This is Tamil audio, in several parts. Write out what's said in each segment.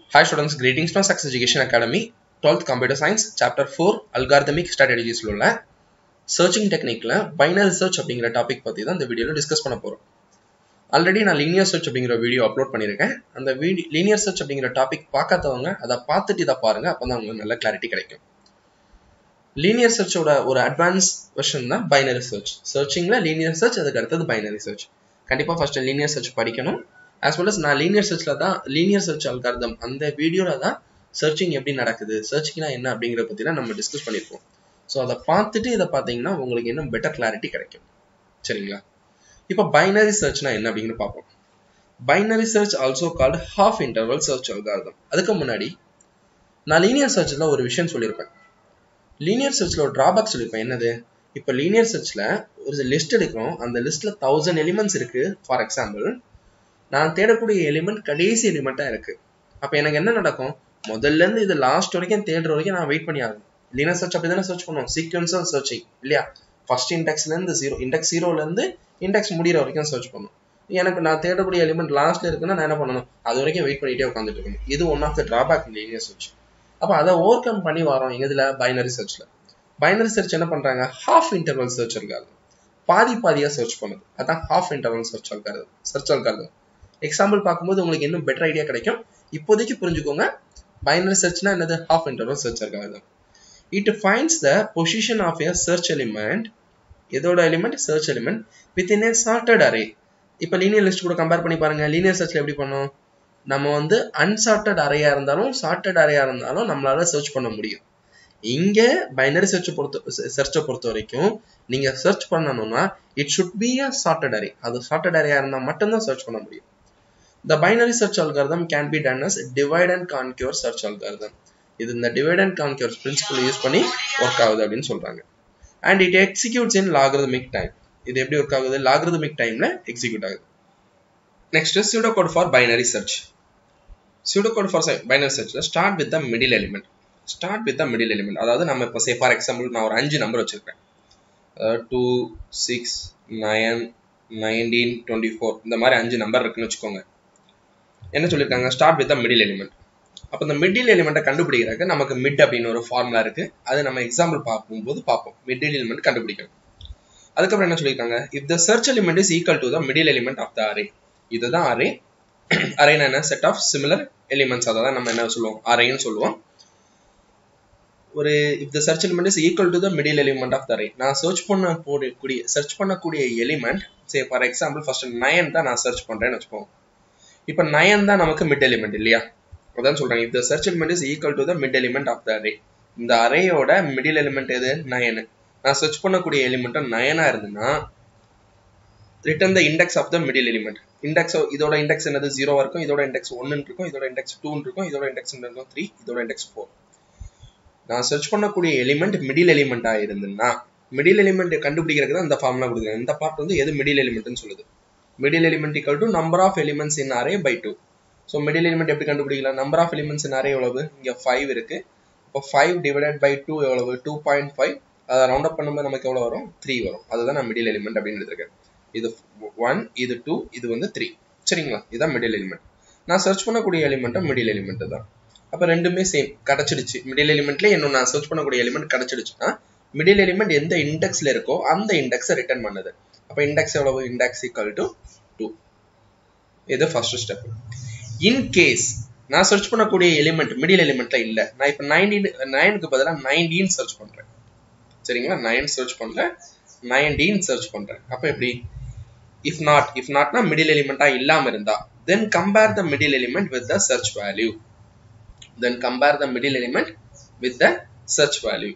Hi students, greetings from Success Education Academy, 12th Computer Science, Chapter 4, Algorithmic Strategies உள்ள சர்ச்சிங் டெக்னிக்ல பைனரி சர்ச் அப்படிங்கிற டாபிக் பத்தி தான் இந்த வீடியோல டிஸ்கஸ் பண்ண போறோம் ஆல்ரெடி நான் லீனியர் சர்ச் அப்படிங்கிற வீடியோ அப்லோட் பண்ணியிருக்கேன் அந்த வீடியோ லீனியர் சர்ச் அப்படிங்கிற டாபிக் பார்க்காதவங்க அதை பார்த்துட்டு இதை பாருங்க அப்பதான் உங்களுக்கு நல்ல கிளாரிட்டி கிடைக்கும் லீனியர் சர்ச்சோட ஒரு அட்வான்ஸ் வெர்ஷன் தான் பைனரி சர்ச் சர்ச்சிங்ல லீனியர் சர்ச் அதுக்கு அடுத்தது பைனரி சர்ச் கண்டிப்பா ஃபர்ஸ்ட் லீனியர் சர்ச் படிக்கணும் ஆஸ் வெல் அஸ் நான் லீனியர் சர்ச்ல தான் லீனியர் சர்ச் அல்காரதம் அந்த வீடியோல தான் சர்ச்சிங் எப்படி நடக்குது சர்ச்சிங்னா என்ன அப்படிங்கிற பத்திலாம் நம்ம டிஸ்கஸ் பண்ணியிருப்போம் ஸோ அதை பார்த்துட்டு இதை பார்த்தீங்கன்னா உங்களுக்கு இன்னும் பெட்டர் கிளாரிட்டி கிடைக்கும் சரிங்களா இப்போ பைனரி சர்ச்னா என்ன அப்படின்னு பார்ப்போம் binary search also called half interval search algorithm அதுக்கு முன்னாடி நான் லீனியர் சர்ச்சில் ஒரு விஷயம் சொல்லியிருப்பேன் லீனியர் சர்ச்சில் ஒரு ட்ராபேக் சொல்லியிருப்பேன் என்னது இப்போ லீனியர் சர்ச்சில் ஒரு லிஸ்ட் எடுக்கிறோம் அந்த லிஸ்ட்ல தௌசண்ட் எலிமெண்ட்ஸ் இருக்கு ஃபார் எக்ஸாம்பிள் நான் தேடக்கூடிய எலிமெண்ட் கடைசி எலிமெண்ட்டாக இருக்கு அப்போ எனக்கு என்ன நடக்கும் முதல்ல இருந்து இது லாஸ்ட் வரைக்கும் தேடுற வரைக்கும் நான் வெயிட் பண்ணி ஆகணும் லீனர் சர்ச் அப்படி தானே சர்ச் பண்ணுவோம் சீக்வன்ஸாக சர்ச்சிங் இல்லையா ஃபர்ஸ்ட் இண்டெக்ஸ்ல இருந்து ஜீரோ இண்டெக்ஸ் ஜீரோல இருந்து இண்டெக்ஸ் முடிகிற வரைக்கும் சர்ச் பண்ணும் எனக்கு நான் தேடக்கூடிய எலிமெண்ட் லாஸ்ட்ல இருக்குன்னா நான் என்ன பண்ணணும் அது வரைக்கும் வெயிட் பண்ணிட்டே உட்காந்துட்டு இருக்கணும் இது one of the drawback linear search அப்போ அதை ஓவர் கம் பண்ணி வரோம் எதுல பைனரி சர்ச்ல பைனரி சர்ச் என்ன பண்றாங்க ஹாஃப் இன்டர்வல் சர்ச் இருக்காது பாதி பாதியா சர்ச் பண்ணுது அதான் ஹாஃப் இன்டர்வல் சர்ச் இருக்காது சர்ச் இருக்காது எக்ஸாம்பிள் பார்க்கும்போது உங்களுக்கு இன்னும் பெட்டர் ஐடியா கிடைக்கும் இப்போதைக்கு புரிஞ்சுக்கோங்க பைனரி சர்ச்னா என்னது ஹாஃப் இன்டர்வல் சர்ச் இருக்காது it finds the position of a search element எதோட element search element within a sorted array இப்போ லீனியர் லிஸ்ட் கூட கம்பேர் பண்ணி பாருங்க லீனியர் சர்ச்ல எப்படி பண்ணோம் நம்ம வந்து அன்சார்ட்டட் அறையா இருந்தாலும் சார்ட்டட் அறையா இருந்தாலும் நம்மளால சர்ச் பண்ண முடியும் இங்க பைனரி சர்ச் பொறுத்த சர்ச்சை பொறுத்த வரைக்கும் நீங்க சர்ச் பண்ணணும்னா it should be a sorted array அது சார்ட்டட் அறையா இருந்தால் மட்டும்தான் சர்ச் பண்ண முடியும் the binary search algorithm can be done as divide and conquer search algorithm இது இந்த divide and conquer principle use பண்ணி ஒர்க் ஆகுது அப்படின்னு சொல்றாங்க and it executes in logarithmic time இது எப்படி ஒர்க் ஆகுது லாகிரதமிக் டைம்ல எக்ஸிக்யூட் ஆகுது next pseudo code for binary search pseudo code for binary சர்ச்ல start with the middle element start with the middle element அதாவது நம்ம இப்போ சே ஃபார் எக்ஸாம்பிள் நான் ஒரு அஞ்சு நம்பர் வச்சிருக்கேன் அதாவது two six nine nineteen twenty four இந்த மாதிரி அஞ்சு நம்பர் இருக்குன்னு வச்சுக்கோங்க என்ன சொல்லியிருக்காங்க start with the middle element அப்போ இந்த மிடில் எலிமெண்ட்டை கண்டுபிடிக்கிறதுக்கு நமக்கு மிட் அப்படின்னு ஒரு ஃபார்முலா இருக்கு அது நம்ம எக்ஸாம்பிள் பார்க்கும்போது பார்ப்போம் மிடில் எலிமெண்ட் கண்டுபிடிக்கணும் அதுக்கப்புறம் என்ன சொல்லியிருக்காங்க if the search element is equal to the middle element of the array இதுதான் அரே அரேனா என்ன செட் ஆஃப் சிமிலர் எலிமெண்ட்ஸ் அதை தான் நம்ம என்ன சொல்லுவோம் அரேன்னு சொல்லுவோம் ஒரு if the search element is equal to the middle element of the array நான் சர்ச் பண்ண கூடிய சர்ச் பண்ணக்கூடிய element say for example first nine தான் நான் சர்ச் பண்றேன்னு வச்சுக்கோங்க இப்போ நயன் தான் நமக்கு மிட் எலிமெண்ட் இல்லையா அதான் சொல்றாங்க if the search element is equal to the mid element of the array இந்த அரேயோட மிடில் எலிமெண்ட் எது நயனு நான் சர்ச் பண்ணக்கூடிய எலிமெண்ட்டும் நயனா இருந்துன்னா return the index of the middle element index இதோட இண்டெக்ஸ் என்னது ஜீரோவா இருக்கும் இதோட இண்டெக்ஸ் ஒன்னு இருக்கும் இதோட இண்டெக்ஸ் டூ இருக்கும் இதோட இண்டெக்ஸ் இருக்கும் த்ரீ இதோட இண்டெக்ஸ் ஃபோர் நான் சர்ச் பண்ணக்கூடிய எலிமெண்ட் மிடில் எலிமெண்டா இருந்துன்னா மிடில் எலிமெண்ட் கண்டுபிடிக்கிறதுக்கு தான் இந்த ஃபார்முலா கொடுக்குறேன் இந்த பார்ட் வந்து எது மிடில் எலிமெண்ட்னு சொல்லுது middle element equal to number of elements in array by two so middle element எப்படி கண்டுபிடிக்கலாம் number of elements in array எவ்வளவு இங்கே ஃபைவ் இருக்கு இப்போ ஃபைவ் டிவைடட் பை டூ எவ்வளவு டூ பாயிண்ட் ஃபைவ் அதை ரவுண்ட் அப் பண்ணும்போது நமக்கு எவ்வளோ வரும் த்ரீ வரும் அதுதான் நான் மிடில் எலிமெண்ட் அப்படின்னு எடுத்திருக்கேன் இது ஒன் இது டூ இது வந்து த்ரீ சரிங்களா இதுதான் மிடில் எலிமெண்ட் நான் சர்ச் பண்ணக்கூடிய எலிமெண்ட்டும் மிடில் எலிமெண்ட் தான் அப்போ ரெண்டுமே சேம் கிடைச்சிடுச்சு மிடில் எலிமெண்ட்ல இன்னும் நான் சர்ச் பண்ணக்கூடிய எலிமெண்ட் கிடைச்சிடுச்சுன்னா மிடில் எலிமெண்ட் எந்த இண்டெக்ஸ்ல இருக்கோ அந்த இண்டெக்ஸை ரிட்டர்ன் பண்ணுது அப்போ இண்டெக்ஸ் எவ்வளவு இண்டெக்ஸ் ஈக்குவல் டு டூ இது ஃபர்ஸ்ட் ஸ்டெப் இன் கேஸ் நான் சர்ச் பண்ணக்கூடிய எலிமெண்ட் மிடில் எலிமெண்ட்ல இல்ல நான் இப்போ நைன்டீன் நைனுக்கு பதிலாக நைன்டீன் சர்ச் பண்றேன் சரிங்களா நைன் சர்ச் பண்றேன் நைன்டீன் சர்ச் பண்றேன் அப்போ எப்படி இஃப் நாட் இஃப் நாட்னா மிடில் எலிமெண்டா இல்லாம இருந்தா then compare the middle element with the search value then compare the middle element with the search value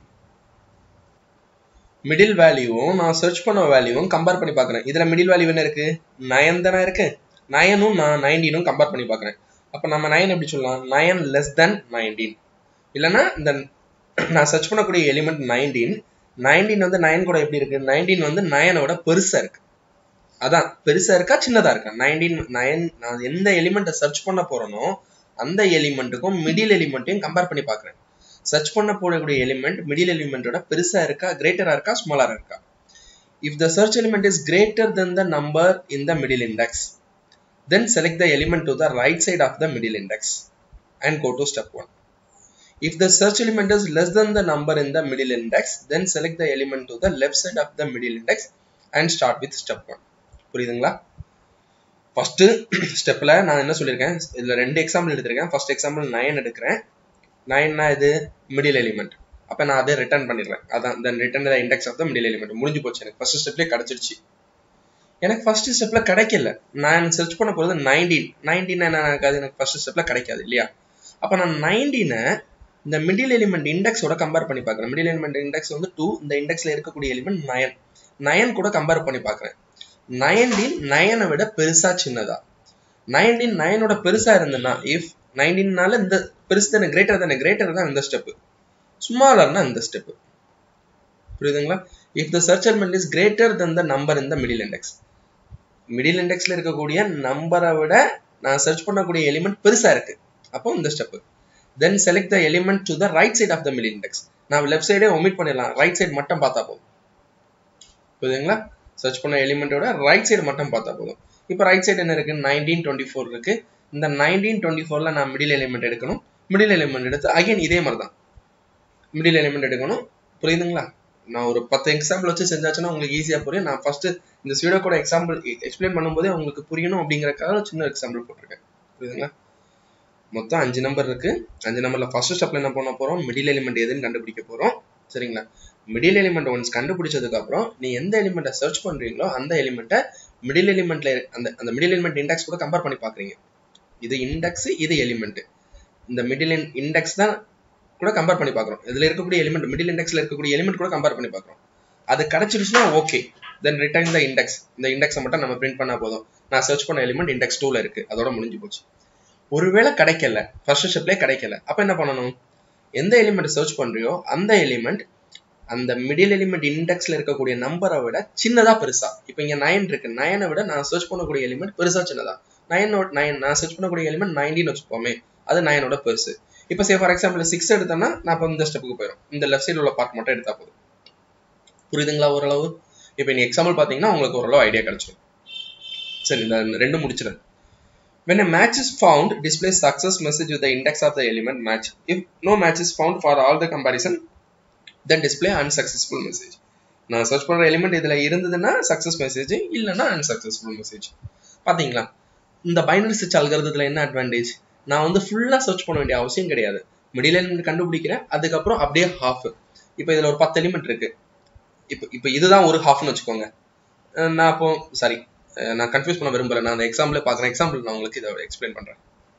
middle வேல்யூவும் நான் சர்ச் பண்ண வேல்யூவும் கம்பேர் பண்ணி பார்க்குறேன் இதில் மிடில் வேல்யூ என்ன இருக்கு நயன் தானே இருக்கு நயனும் நான் நைன்டீனும் கம்பேர் பண்ணி பார்க்குறேன் அப்போ நம்ம நயன் எப்படி சொல்லலாம் நயன் லெஸ் தென் நைன்டீன் இல்லைன்னா இந்த நான் சர்ச் பண்ணக்கூடிய எலிமெண்ட் நைன்டீன் நைன்டீன் வந்து நயன் கூட எப்படி இருக்கு நைன்டீன் வந்து நயனோட பெருசா இருக்கு அதான் பெருசா இருக்கா சின்னதா இருக்கா நைன்டீன் நயன் நான் எந்த எலிமெண்ட்டை சர்ச் பண்ண போறேனோ அந்த எலிமெண்ட்டுக்கும் மிடில் எலிமெண்ட்டையும் கம்பேர் பண்ணி பார்க்குறேன் சர்ச் பண்ண போடக்கூடிய எலிமெண்ட் மிடில் எலிமெண்டோட பெருசா இருக்கா கிரேட்டரா இருக்கா ஸ்மாலரா இருக்கா if the search element is greater then the number in the middle index then select the element to the right side of the middle index and go to step 1. If the search element is less than the number in the middle index, then select the element to the left side of the middle index and start with step 1. புரியுதுங்களா ஃபர்ஸ்ட் ஸ்டெப்ல நான் என்ன சொல்லியிருக்கேன் இதுல ரெண்டு எக்ஸாம்பிள் எடுத்திருக்கேன் ஃபர்ஸ்ட் எக்ஸாம்பிள் நைன் எடுக்கிறேன் நைன்னா இது மிடில் எலிமெண்ட் அப்ப நான் அதை ரிட்டர்ன் பண்ணிடுறேன் அதான் then return the index of the middle element முடிஞ்சு போச்சு எனக்கு ஃபர்ஸ்ட் ஸ்டெப்லேயே கிடைச்சிருச்சு எனக்கு ஃபர்ஸ்ட் ஸ்டெப்ல கிடைக்கல நான் சர்ச் பண்ண போறது நைன்டீன் நைன்டீன் எனக்கு அது எனக்கு ஃபர்ஸ்ட் ஸ்டெப்ல கிடைக்காது இல்லையா அப்ப நான் நைன்டீனை இந்த மிடில் எலிமெண்ட் இண்டெக்ஸோட கம்பேர் பண்ணி பார்க்குறேன் மிடில் எலிமெண்ட் இண்டெக்ஸ் வந்து டூ இந்த இண்டெக்ஸ்ல இருக்கக்கூடிய எலிமெண்ட் நயன் நயன் கூட கம்பேர் பண்ணி பார்க்குறேன் நைன்டீன் நயனை விட பெருசா சின்னதா நைன்டீன் நயனோட பெருசா இருந்ததுன்னா இஃப் நைன்டீன்னால இந்த பெருசு தானே கிரேட்டர் தானே கிரேட்டர் தான் இந்த ஸ்டெப் ஸ்மாலர்னா இந்த ஸ்டெப் புரியுதுங்களா if the search element is greater then the number in the middle index middle இண்டெக்ஸ்ல இருக்கக்கூடிய நம்பரை விட நான் சர்ச் பண்ணக்கூடிய எலிமெண்ட் பெருசா இருக்கு அப்போ இந்த step then select the element to the right side of the middle index நான் லெஃப்ட் சைடே ஒமிட் பண்ணிடலாம் ரைட் சைடு மட்டும் பார்த்தா போதும் புரியுதுங்களா சர்ச் பண்ண எலிமெண்டோட ரைட் சைடு மட்டும் பார்த்தா போதும் இப்போ ரைட் சைடு என்ன இருக்கு நைன்டீன் டுவெண்ட்டி ஃபோர் இருக்கு இந்த நைன்டீன் டுவெண்ட்டி ஃபோர்ல நான் மிடில் எலிமெண்ட் எடுக்கணும் மிடில் எலிமெண்ட் எடுத்து அகைன் இதே மாதிரி தான் மிடில் எலிமெண்ட் எடுக்கணும் புரியுதுங்களா நான் ஒரு பத்து எக்ஸாம்பிள் வச்சு செஞ்சாச்சுன்னா உங்களுக்கு ஈஸியா புரியும் நான் ஃபர்ஸ்ட் இந்த ஸ்வீடோ கூட எக்ஸாம்பிள் எக்ஸ்பிளைன் பண்ணும்போதே உங்களுக்கு புரியணும் அப்படிங்கறக்காக சின்ன எக்ஸாம்பிள் போட்டிருக்கேன் புரியுதுங்களா மொத்தம் அஞ்சு நம்பர் இருக்கு அஞ்சு நம்பர்ல ஃபர்ஸ்ட் ஸ்டெப்ல என்ன பண்ண போறோம் மிடில் எலிமெண்ட் எதுன்னு கண்டுபிடிக்க போறோம் சரிங்களா மிடில் எலிமெண்ட் ஒன்ஸ் கண்டுபிடிச்சதுக்கு அப்புறம் நீ எந்த எலிமெண்ட்டை சர்ச் பண்றீங்களோ அந்த எலிமெண்ட்டை மிடில் எலிமெண்ட்ல அந்த அந்த மிடில் எலிமெண்ட் இண்டெக்ஸ் கூட கம்பேர் பண்ணி பாக்குறீங்க இது இண்டெக்ஸ் இது எலிமெண்ட் இந்த மிடில் இண்டெக்ஸ் தான் கூட கம்பேர் பண்ணி பார்க்குறோம் இதுல இருக்கக்கூடிய எலிமெண்ட் மிடில் இண்டெக்ஸ்ல இருக்கக்கூடிய எலிமெண்ட் கூட கம்பேர் பண்ணி பார்க்குறோம் அது கிடைச்சிருச்சுன்னா okay then return the index இந்த இண்டெக்ஸை மட்டும் நம்ம பிரிண்ட் பண்ணா போதும் நான் சர்ச் பண்ண எலிமெண்ட் இண்டெக்ஸ் டூல இருக்கு அதோட முடிஞ்சு போச்சு ஒருவேளை கிடைக்கல ஃபர்ஸ்ட் ஸ்டெப்லேயே கிடைக்கல அப்ப என்ன பண்ணணும் எந்த எலிமெண்ட் சர்ச் பண்றியோ அந்த எலிமெண்ட் அந்த மிடில் எலிமெண்ட் இண்டெக்ஸ்ல இருக்கக்கூடிய நம்பரை விட சின்னதா பெருசா இப்போ இங்க நைன் இருக்கு நயனை விட நான் சர்ச் பண்ணக்கூடிய எலிமெண்ட் பெருசா சின்னதா நைனோட நைன் நான் சர்ச் பண்ணக்கூடிய எலிமெண்ட் நைன்டீன் வச்சுப்போமே அது நைனோட பெருசு இப்போ சே ஃபார் எக்ஸாம்பிள் சிக்ஸ் எடுத்தோம்னா நான் இப்போ இந்த ஸ்டெப்புக்கு போயிடும் இந்த லெஃப்ட் சைடு உள்ள பார்ட் மட்டும் எடுத்தா போதும் புரியுதுங்களா ஓரளவு இப்போ நீ எக்ஸாம்பிள் பார்த்தீங்கன்னா உங்களுக்கு ஓரளவு ஐடியா கிடைச்சிடும் சரி இந்த ரெண்டு முடிச்சிடும் When a match is found, display success message with the index of the element match. If no match is found for all the comparison, then display unsuccessful message. நான் சர்ச் பண்ற எலிமெண்ட் இதுல இருந்ததுன்னா சக்சஸ் மெசேஜ் இல்லைன்னா அன்சக்சஸ்ஃபுல் மெசேஜ் பாத்தீங்களா இந்த பைனரி சர்ச் அல்கரத்துல என்ன அட்வான்டேஜ் நான் வந்து ஃபுல்லா சர்ச் பண்ண வேண்டிய அவசியம் கிடையாது மிடில் எலிமெண்ட் கண்டுபிடிக்கிறேன் அதுக்கப்புறம் அப்படியே ஹாஃப் இப்போ இதுல ஒரு பத்து எலிமெண்ட் இருக்கு இப்போ இப்போ இதுதான் ஒரு ஹாஃப்னு வச்சுக்கோங்க நான் அப்போ சாரி நான் கன்ஃபியூஸ் பண்ண விரும்பல நான் அந்த எக்ஸாம்பிள் பார்க்குறேன் எக்ஸாம்பிள் நான் உங்களுக்கு இதை எக்ஸ்பிளைன் பண்றேன்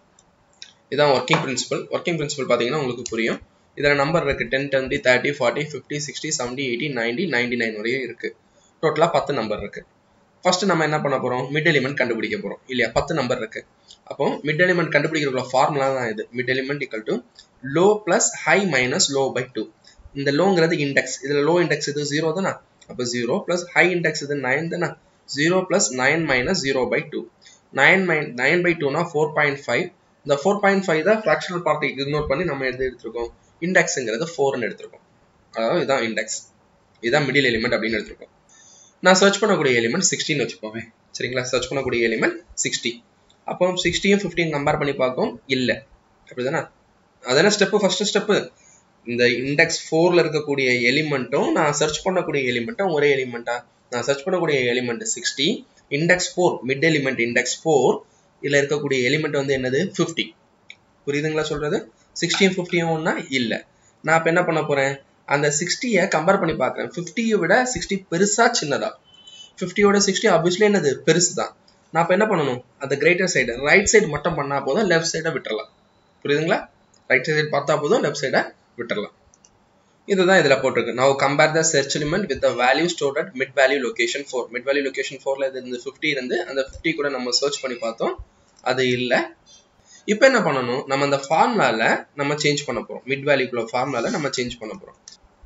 இதான் ஒர்க்கிங் பிரின்சிபல் ஒர்க்கிங் பிரின்சிபல் பார்த்தீங்கன்னா உங்களுக்கு புரியும் இதில் நம்பர் இருக்கு ten twenty thirty forty fifty sixty seventy eighty ninety ninety nine வரையும் இருக்கு டோட்டலாக பத்து நம்பர் இருக்கு ஃபர்ஸ்ட் நம்ம என்ன பண்ண போறோம் மிட் எலிமெண்ட் கண்டுபிடிக்க போறோம் இல்லையா பத்து நம்பர் இருக்கு அப்போ மிட் எலிமெண்ட் கண்டுபிடிக்கிற ஃபார்முலா தான் இது mid element equal to low plus high minus low by two இந்த லோங்கிறது இண்டெக்ஸ் இதுல லோ இண்டெக்ஸ் இது ஜீரோ தானே அப்போ ஜீரோ பிளஸ் ஹை இண்டெக்ஸ் இது நைன் தானே zero plus nine minus zero by two nine மைன் நைன் பை டூனா ஃபோர் பாயிண்ட் ஃபைவ் இந்த ஃபோர் பாயிண்ட் ஃபைவ் தான் ஃப்ராக்ஷனல் பார்ட்டி இக்னோர் பண்ணி நம்ம எடுத்து எடுத்திருக்கோம் இண்டெக்ஸுங்கிறது ஃபோர்னு எடுத்திருக்கோம் அதாவது இதுதான் இண்டெக்ஸ் இதுதான் மிடில் எலிமெண்ட் அப்படின்னு எடுத்திருக்கோம் நான் சர்ச் பண்ணக்கூடிய எலிமெண்ட் சிக்ஸ்டின் வச்சுப்போமே சரிங்களா சர்ச் பண்ணக்கூடிய எலிமெண்ட் சிக்ஸ்டி அப்போ சிக்ஸ்டியும் ஃபிஃப்டியும் கம்பேர் பண்ணி பார்க்கும் இல்லை அப்படிதானே அதான ஸ்டெப்பு ஃபர்ஸ்ட் ஸ்டெப்பு இந்த இண்டெக்ஸ் ஃபோர்ல இருக்கக்கூடிய எலிமெண்ட்டும் நான் சர்ச் பண்ணக்கூடிய எலிமெண்ட்டும் ஒரே எலிமெண்ட்டா நான் சர்ச் பண்ணக்கூடிய element sixty index four mid element index four இதுல இருக்கக்கூடிய எலிமெண்ட் வந்து என்னது ஃபிஃப்டி புரியுதுங்களா சொல்றது சிக்ஸ்டியும் ஃபிஃப்டியும் ஒன்னா இல்லை நான் இப்போ என்ன பண்ண போறேன் அந்த சிக்ஸ்டியை கம்பேர் பண்ணி பார்க்குறேன் ஃபிஃப்டியை விட சிக்ஸ்டி பெருசா சின்னதா ஃபிஃப்டியோட சிக்ஸ்டி ஆப்வியஸ்லி என்னது பெருசு தான் நான் இப்போ என்ன பண்ணணும் அந்த கிரேட்டர் சைடு ரைட் சைடு மட்டும் பண்ணா போதும் லெஃப்ட் சைடை விட்டுறலாம் புரியுதுங்களா ரைட் சைடு பார்த்தா போதும் லெஃப்ட் சைடை விட்டுறலாம் இதுதான் இதுல போட்டிருக்கு now compare the search element with the value stored at mid value location 4 mid value location 4ல இது இந்த 50 இருந்து அந்த 50 கூட நம்ம சர்ச் பண்ணி பார்த்தோம் அது இல்ல இப்போ என்ன பண்ணணும் நம்ம அந்த ஃபார்முலால நம்ம சேஞ்ச் பண்ண போறோம் மிட் வேல்யூக்குள்ள ஃபார்முலால நம்ம சேஞ்ச் பண்ண போறோம்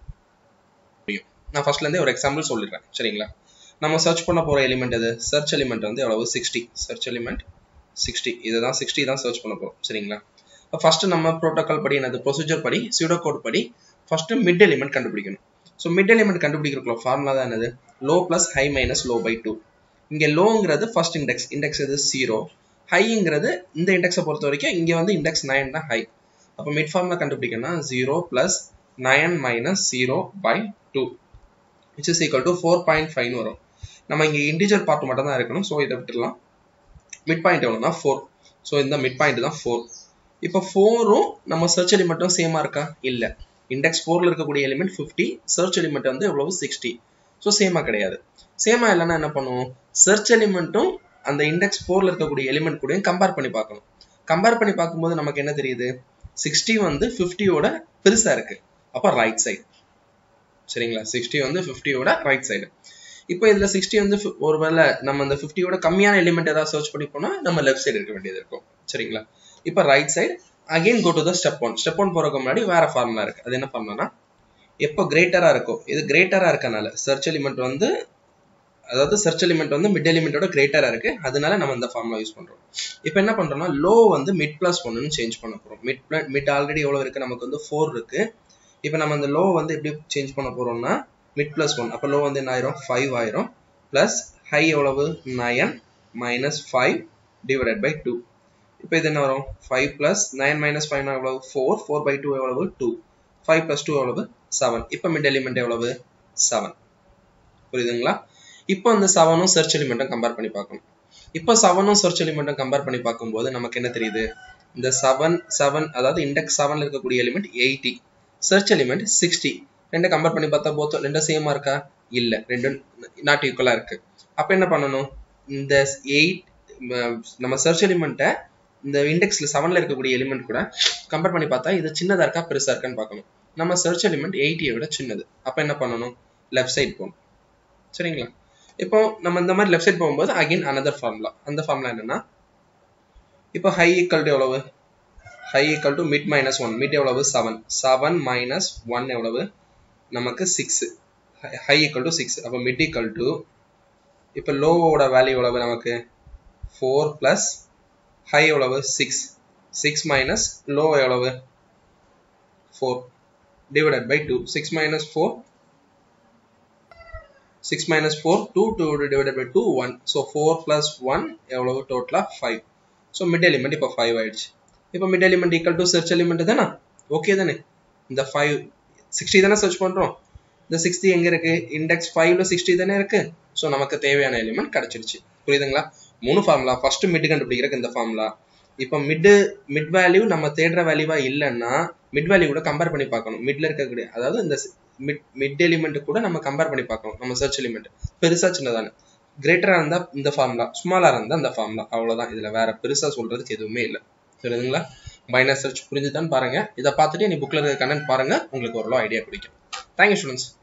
நான் ஃபர்ஸ்ட்ல இருந்தே ஒரு எக்ஸாம்பிள் சொல்லிடுறேன் சரிங்களா நம்ம சர்ச் பண்ண போற எலிமெண்ட் எது சர்ச் எலிமெண்ட் வந்து எவ்வளவு சிக்ஸ்டி சர்ச் எலிமெண்ட் சிக்ஸ்டி இதுதான் சிக்ஸ்டி தான் சர்ச் பண்ண போறோம் சரிங்களா ஃபர்ஸ்ட் நம்ம ப்ரோட்டோகால் படி என்னது ப்ரொசீஜர் படி சீடோ கோட் படி ஃபர்ஸ்ட் மிட் எலிமெண்ட் கண்டுபிடிக்கணும் ஸோ மிட் எலிமெண்ட் கண்டுபிடிக்கிறதுக்குள்ள ஃபார்முலா தான் என்னது low plus high minus low by two இங்கே லோங்கிறது ஃபர்ஸ்ட் இண்டெக்ஸ் இண்டெக்ஸ் எது ஜீரோ ஹைங்கிறது இந்த இண்டெக்ஸை பொறுத்த வரைக்கும் இங்கே வந்து இண்டெக்ஸ் நைன் தான் ஹை அப்போ மிட் ஃபார்மில் கண்டுபிடிக்கணும்னா zero plus nine minus zero by two which is equal to four பாயிண்ட் ஃபைவ்னு வரும் நம்ம இங்கே இன்டிஜர் பார்ட் மட்டும் தான் இருக்கணும் ஸோ இதை விட்டுடலாம் மிட் பாயிண்ட் எவ்வளோனா ஃபோர் ஸோ இந்த மிட் பாயிண்ட் தான் ஃபோர் இப்போ ஃபோரும் நம்ம சர்ச் எலிமெண்ட்டும் சேமாக இருக்கா இல்லை இண்டெக்ஸ் ஃபோரில் இருக்கக்கூடிய எலிமெண்ட் ஃபிஃப்டி சர்ச் எலிமெண்ட் வந்து எவ்வளவு சிக்ஸ்டி ஸோ சேமாக கிடையாது சேமாக இல்லைன்னா என்ன பண்ணுவோம் சர்ச் எலிமெண்ட்டும் அந்த இண்டெக்ஸ் ஃபோரில் இருக்கக்கூடிய எலிமெண்ட் கூடயும் கம்பேர் பண்ணி பார்க்கணும் கம்பேர் பண்ணி பார்க்கும்போது நமக்கு என்ன தெரியுது சிக்ஸ்டி வந்து ஃபிஃப்டியோட பெருசாக இருக்கு அப்போ ரைட் சைடு சரிங்களா சிக்ஸ்டி வந்து ஃபிஃப்டியோட ரைட் சைடு இப்போ இதில் சிக்ஸ்டி வந்து ஒருவேளை நம்ம அந்த ஃபிஃப்டியோட கம்மியான எலிமெண்ட் ஏதாவது சர்ச் பண்ணி போனால் நம்ம லெஃப்ட் சைடு இருக்க வேண்டியது இருக்கும் சரிங்களா இப்போ right side again go to the step one step one போறதுக்கு முன்னாடி வேற ஃபார்முலா இருக்கு அது என்ன ஃபார்முலானா எப்போ கிரேட்டரா இருக்கும் இது கிரேட்டரா இருக்கனால சர்ச் எலிமெண்ட் வந்து அதாவது சர்ச் எலிமெண்ட் வந்து மிட் எலிமெண்டோட கிரேட்டரா இருக்கு அதனால நம்ம இந்த ஃபார்முலா யூஸ் பண்றோம் இப்போ என்ன பண்றோம்னா லோ வந்து மிட் பிளஸ் ஒன்னு சேஞ்ச் பண்ண போறோம் மிட் மிட் ஆல்ரெடி எவ்வளவு இருக்கு நமக்கு வந்து ஃபோர் இருக்கு இப்போ நம்ம அந்த லோ வந்து எப்படி சேஞ்ச் பண்ண போறோம்னா மிட் பிளஸ் ஒன் அப்போ லோ வந்து என்ன ஆயிரும் ஃபைவ் ஆயிரும் பிளஸ் ஹை எவ்வளவு nine minus five divided by two இப்போ இது என்ன வரும் five plus nine minus five எவ்வளவு ஃபோர் ஃபோர் பை டூ எவ்வளவு டூ ஃபைவ் பிளஸ் டூ எவ்வளவு செவன் இப்போ மிட் எலிமெண்ட் எவ்வளவு செவன் புரியுதுங்களா இப்போ இந்த செவனும் சர்ச் எலிமெண்ட்டும் கம்பேர் பண்ணி பார்க்கணும் இப்போ செவனும் சர்ச் எலிமெண்ட்டும் கம்பேர் பண்ணி பார்க்கும்போது நமக்கு என்ன தெரியுது இந்த செவன் செவன் அதாவது இண்டெக்ஸ் செவன்ல இருக்கக்கூடிய element eighty search element sixty ரெண்டு கம்பேர் பண்ணி பார்த்தா போத்தோ ரெண்டும் சேமா இருக்கா இல்ல ரெண்டும் நாட் ஈக்குவலா இருக்கு அப்ப என்ன பண்ணணும் இந்த எயிட் நம்ம சர்ச் எலிமெண்ட்டை இந்த இண்டெக்ஸ்ல செவன்ல இருக்கக்கூடிய எலிமெண்ட் கூட கம்பேர் பண்ணி பார்த்தா இது சின்னதா இருக்கா பெருசா இருக்கான்னு பார்க்கணும் நம்ம சர்ச் எலிமெண்ட் எயிட்டியை விட சின்னது அப்ப என்ன பண்ணணும் லெஃப்ட் சைட் போகணும் சரிங்களா இப்போ நம்ம இந்த மாதிரி லெஃப்ட் சைட் போகும்போது அகைன் அனதர் ஃபார்முலா அந்த ஃபார்முலா என்னன்னா இப்போ ஹை ஈக்குவல் டு எவ்வளவு high equal to mid minus one mid எவ்வளவு செவன் செவன் மைனஸ் ஒன் எவ்வளவு நமக்கு six high equal to six அப்போ மிட் ஈக்குவல் டு இப்போ லோவோட வேல்யூ எவ்வளவு நமக்கு ஃபோர் பிளஸ் ஹை எவ்வளவு சிக்ஸ் சிக்ஸ் மைனஸ் லோ எவ்வளவு four divided by two six minus four six minus four two two divided by two one so four plus one எவ்வளவு டோட்டலாக ஃபைவ் ஸோ மிட் எலிமெண்ட் இப்போ ஃபைவ் ஆயிடுச்சு இப்போ mid element equal to search element தானே ஓகே தானே இந்த ஃபைவ் சிக்ஸ்டி தானே சர்ச் பண்ணுறோம் இந்த சிக்ஸ்டி எங்கே இருக்கு இண்டெக்ஸ் ஃபைவ்ல சிக்ஸ்டி தானே இருக்கு ஸோ நமக்கு தேவையான எலிமெண்ட் கிடைச்சிருச்சு புரியுதுங்களா மூணு ஃபார்முலா ஃபர்ஸ்ட் மிட் கண்டுபிடிக்கிறதுக்கு இந்த ஃபார்முலா இப்போ மிட் மிட் வேல்யூ நம்ம தேடுற வேல்யூவா இல்லைன்னா மிட் வேல்யூ கூட கம்பேர் பண்ணி பார்க்கணும் மிட்ல இருக்கக்கூடிய அதாவது இந்த மிட் மிட் எலிமெண்ட் கூட நம்ம கம்பேர் பண்ணி பார்க்கணும் நம்ம சர்ச் எலிமெண்ட் பெருசா சின்னதானு கிரேட்டரா இருந்தா இந்த ஃபார்முலா ஸ்மாலா இருந்தா இந்த ஃபார்முலா அவ்வளவுதான் இதுல வேற பெருசா சொல்றதுக்கு எதுவுமே இல்லை சரிங்களா பைனர் சர்ச் புரிஞ்சுதான்னு பாருங்க இதை பார்த்துட்டு நீ புக்ல இருக்க கண்டென்ட் பாருங்க உங்களுக்கு ஓரளவு ஐடியா கிடைக்கும் தேங்க்யூ ஸ்டூடெண்ட்ஸ்